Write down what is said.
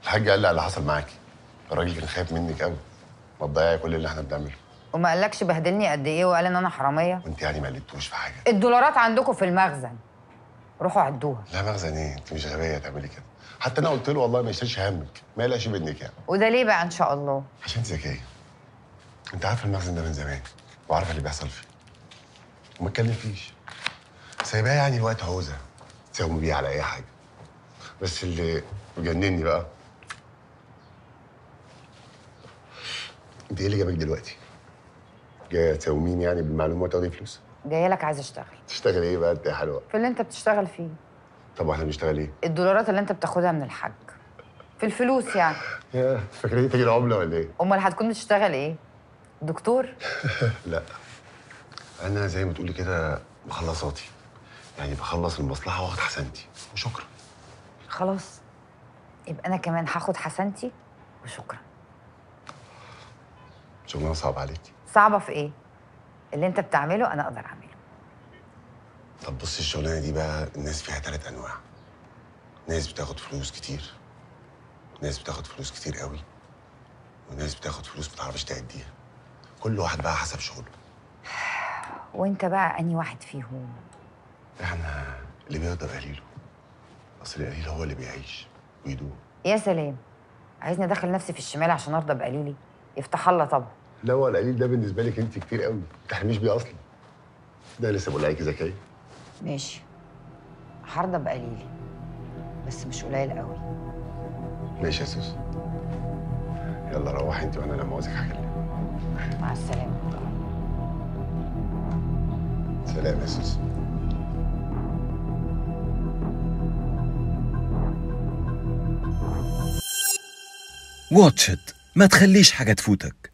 الحاج قال لي على اللي حصل معاكي الراجل كان خايف منك قوي ما تضيعي كل اللي احنا بنعمله وما قالكش بهدلني قد ايه وقال ان انا حراميه وانت يعني ما قلتوش في حاجه الدولارات عندكم في المخزن روحوا عدوها لا مخزن ايه انت مش غبيه تعملي كده حتى انا قلت له والله ما يشيلش همك ما يقلقش منك يعني وده ليه بقى ان شاء الله عشان انت ذكيه انت عارفه المخزن ده من زمان وعارفه اللي بيحصل فيه وما تكلمفيش سايباه يعني الوقت عوزه تساومي بيه على اي حاجه بس اللي مجنني بقى انت ايه اللي جابك دلوقتي؟ جايه تساوميني يعني بالمعلومات وتاخدي فلوس؟ جايه لك عايزه اشتغل تشتغل ايه بقى انت يا حلوه؟ في اللي انت بتشتغل فيه طب واحنا بنشتغل ايه؟ الدولارات اللي انت بتاخدها من الحاج في الفلوس يعني يا فاكرين تاجي العمله ولا ايه؟ امال هتكون بتشتغل ايه دكتور لا انا زي ما تقولي كده مخلصاتي يعني بخلص المصلحه واخد حسنتي وشكرا خلاص يبقى انا كمان هاخد حسنتي وشكرا شغلانه صعب عليكي صعبه في ايه اللي انت بتعمله انا اقدر اعمله طب بصي الشغلانه دي بقى الناس فيها ثلاث انواع ناس بتاخد فلوس كتير ناس بتاخد فلوس كتير قوي وناس بتاخد فلوس ما تعرفش تأديها كل واحد بقى حسب شغله وانت بقى انهي واحد فيهم احنا اللي بيقدر قليله اصل القليل هو اللي بيعيش ويدوم يا سلام عايزني ادخل نفسي في الشمال عشان ارضى بقليلي يفتح الله طبعا لا هو القليل ده بالنسبه لك انت كتير قوي ما تحلميش بيه اصلا ده لسه بقول عليكي ذكيه ماشي هرضى بقليلي بس مش قليل قوي ماشي يا سوسو يلا روحي انت وانا لما عاوزك هكلمك مع السلامه سلام يا سوسو واتش إت ما تخليش حاجة تفوتك